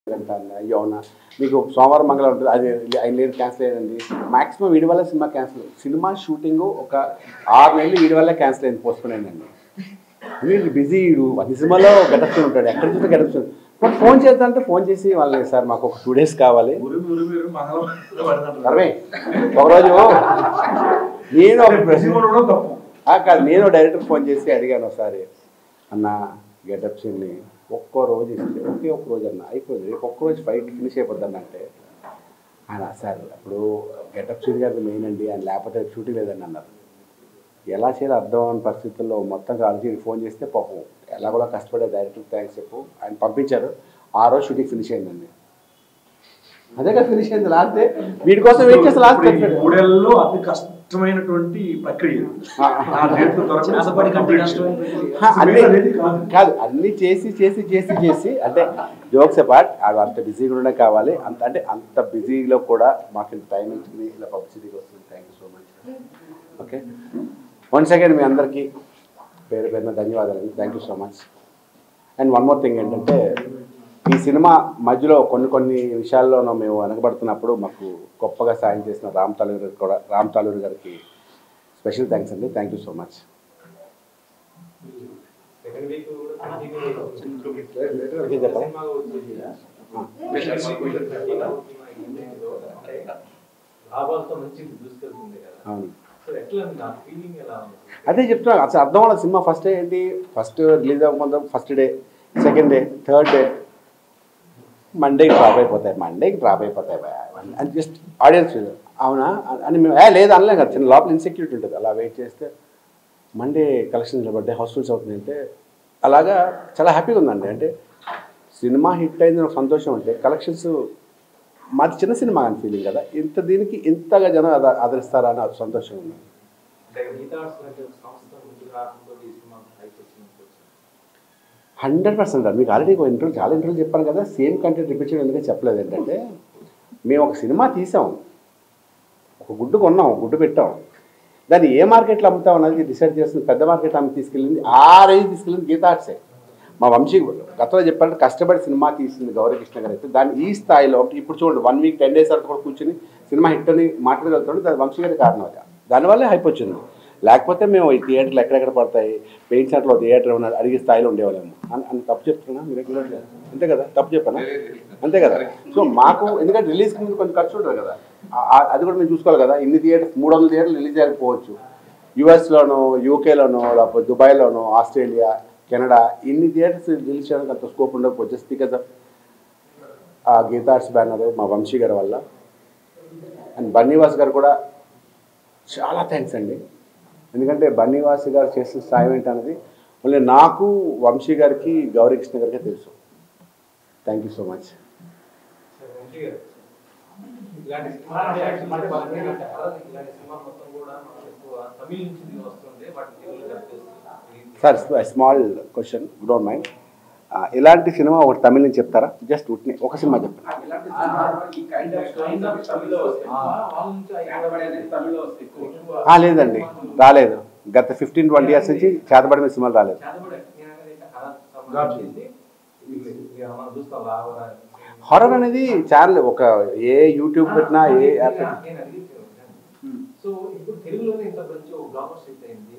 అన్న అయ్యో అవునా మీకు సోమవారం మంగళవారం ఉంటుంది అది ఆయన లేదు క్యాన్సిల్ అయ్యిందండి మాక్సిమం వీడి వల్ల సినిమా క్యాన్సిల్ సినిమా షూటింగ్ ఒక ఆరు నెలలు వీడి వల్ల క్యాన్సిల్ అయింది పోస్ట్పోన్ అయిందండి వీడు బిజీ వీడు అన్ని సినిమాలో గెటప్స్ ఉంటాడు ఎక్కడ చూస్తే గెటప్స్ బట్ ఫోన్ చేద్దామంటే ఫోన్ చేసి వాళ్ళని సార్ మాకు ఒక టూ డేస్ కావాలి ఉరిమి ఉరిమి ఉరిమి మంగళవారం పడుతుంటారు. సర్వే ఒకరోజు నేను ఒక బిజీ ఉండడం తప్పు ఆ, కాదు నేను డైరెక్టర్ ఫోన్ చేసి అడిగాను ఒకసారి అన్న గెటప్ సీన్ని ఒక్కో రోజు ఇస్తే ఒకే ఒక్క రోజు అన్న అయిపోయింది రేపు ఒక్క రోజు ఫైట్ ఫినిష్ అయిపోద్ది అంటే ఆయన సార్ అప్పుడు గెటప్ సీన్ గారి మెయిన్ అండి ఆయన లేకపోతే షూటింగ్ లేదండి అన్నారు ఎలా చేయాలో అర్థం అవ్వని పరిస్థితుల్లో మొత్తం కాలేజీ ఫోన్ చేస్తే పాపం ఎలా కూడా కష్టపడే డైరెక్టర్ థ్యాంక్స్ చెప్పు ఆయన పంపించారు ఆ రోజు షూటింగ్ ఫినిష్ అయిందండి అదే కదా ఫినిష్ అయింది లాస్ట్ డే వీటి కోసం వెయిట్ చేస్తే లాస్ట్ ఇప్పుడు ఈ మూడేళ్లలో అతి కష్టమైనటువంటి ప్రక్రియ ఆ డేట్లు దొరకడం చేతబడి కంటే complete కష్టమైన చేయడం. ప్రక్రియ. అన్ని వేరే అనేది కాదు. కాదు అన్ని చేసి చేసి చేసి చేసి అంటే జోక్స్ అపార్ట్ ఆడు అంత బిజీగా ఉండడం కావాలి అంత అంటే అంత బిజీలో కూడా మాకు ఇంత టైం ఇచ్చింది ఇలా పబ్లిసిటీకి వస్తుంది thank you so much okay one second మీ అందరికీ పేరు పేరున ధన్యవాదాలు thank you so much and one more thing ఏంటంటే ఈ సినిమా మధ్యలో కొన్ని కొన్ని విషయాల్లోనూ మేము వెనకబడుతున్నప్పుడు మాకు గొప్పగా సాయం చేసిన రామ్ తాలూరు గారికి కూడా రామ్ తాలూరు గారికి స్పెషల్ థ్యాంక్స్ అండి thank you so much second week కూడా కంటిన్యూ ఓకే చెప్పరా సినిమా వచ్చేసి అంటే లాభాలతో మంచి దూసుకెళ్తుంది కదా అవును సో ఎట్లా ఉంది? నా ఫీలింగ్ ఎలా ఉంది అదే చెప్తున్నా అసలు అర్థం అవ్వాలి సినిమా ఫస్ట్ డే ఏంటి ఫస్ట్ రిలీజ్ అవ్వకుండా first day second day third day మండేకి డ్రాప్ అయిపోతాయి మండేకి డ్రాప్ అయిపోతాయి భయ. అని జస్ట్ ఆడియన్స్ అవునా అని మేము "ఏ, లేదు అనలేం కదా చిన్న లోపల ఇన్సెక్యూరిటీ ఉంటుంది అలా వెయిట్ చేస్తే మండే కలెక్షన్ నిలబడ్డాయి హౌస్ఫుల్స్ అవుతుంది అంటే అలాగా చాలా హ్యాపీగా ఉందండి అంటే సినిమా హిట్ అయింది నాకు సంతోషం అంటే కలెక్షన్స్ మాది చిన్న సినిమా అని ఫీలింగ్ కదా ఇంత దీనికి ఇంతగా జనం ఆద- ఆదరిస్తారా అని అది సంతోషం ఉంది అంటే గీతా ఆర్ట్స్ లాంటి ఒక సంస్థ ముందుకు రావడంతో ఈ సినిమా హైప్ వచ్చినట్టు హండ్రెడ్ పర్సెంట్ మీకు ఆల్రెడీ ఒక ఇంటర్వ్యూ చాలా ఇంటర్వ్యూ చెప్పాను కదా సేమ్ కంటెంట్ రిపీట్ చేయడం ఎందుకంటే చెప్పలేదు ఏంటంటే మేము ఒక సినిమా తీసాం ఒక గుడ్డు కొన్నాం ఒక గుడ్డు పెట్టాం దాన్ని ఏ మార్కెట్లో అమ్ముతాం అనేది డిసైడ్ చేస్తుంది పెద్ద మార్కెట్ ఆమె తీసుకెళ్ళింది ఆ రేంజ్ తీసుకెళ్ళింది గీతా ఆర్ట్సే మా వంశీ గతంలో చెప్పాలంటే కష్టపడి సినిమా తీసింది గౌరకృష్ణ గారు అయితే దాన్ని ఈ స్థాయిలో ఇప్పుడు చూడండి వన్ వీక్ టెన్ డేస్ వరకు కూడా కూర్చొని సినిమా హిట్ అని మాట్లాడగలుగుతాడు దాని వంశీ గారి కారణం అది దానివల్లే హైప్ వచ్చింది లేకపోతే మేము ఈ థియేటర్లు ఎక్కడెక్కడ పడతాయి పెయింట్ సెంటర్లో థియేటర్ ఉన్నాడు అడిగే స్థాయిలో ఉండేవాళ్ళము అని అని తప్పు చెప్తున్నా మీరు ఎక్కడ అంతే కదా తప్పు చెప్పానా అంతే కదా సో మాకు ఎందుకంటే రిలీజ్ కింద కొంచెం ఖర్చు ఉంటుంది కదా ఆ- ఆ- అది కూడా మేము చూసుకోవాలి కదా ఇన్ని థియేటర్స్ మూడు వందల థియేటర్లు రిలీజ్ చేయకపోవచ్చు యుఎస్లోనో యూకేలోనో లేకపోతే దుబాయ్లోనో ఆస్ట్రేలియా కెనడా ఇన్ని థియేటర్స్ రిలీజ్ చేయడానికి అంత స్కోప్ ఉండకపోవచ్చు జస్ట్ బికాజ్ ఆఫ్ ఆ గీతార్ట్స్ బ్యానర్ మా వంశీ గారి వల్ల అండ్ బన్నీవాస్ గారు కూడా చాలా థ్యాంక్స్ అండి ఎందుకంటే బన్నీవాస్ గారు చేసిన సాయం ఏంటన్నది మళ్ళీ నాకు వంశీ గారికి గౌరీకృష్ణ గారికి తెలుసు thank you so much sir Vamsi గారు ఇలాంటి సినిమా అంటే యాక్చువల్ మన పర్సనల్ అంటే ఇలాంటి సినిమా మొత్తం కూడా మనం ఎక్కువ తమిళ నుంచి దిగి వస్తుంది వాటిని తెలుగులో కలిపేసి sir small question don't mind ఇలాంటి సినిమా ఒకటి తమిళ నుంచి చెప్తారా జస్ట్ ఉట్ని ఒక సినిమా చెప్పండి కైండ్ ఆఫ్ తమిళ్లో వస్తాయి వాళ్ళ నుంచి ఎక్కువ ఆ, లేదండి రాలేదు గత ఫిఫ్టీన్ ట్వంటీ ఇయర్స్ నుంచి చేతబడిన సినిమాలు రాలేదు చేతబడి నేను అనేది కథ సంబంధించింది ఇది ఇక మనం చూస్తాం లావరా హారర్ అనేది ఛానల్ ఒక ఏ యూట్యూబ్ పెట్టినా ఏ యాప్ నేను అడిగి సో ఇప్పుడు తెలుగులోనే ఇంత మంచి ఒక బ్లాక్ హిట్ అయింది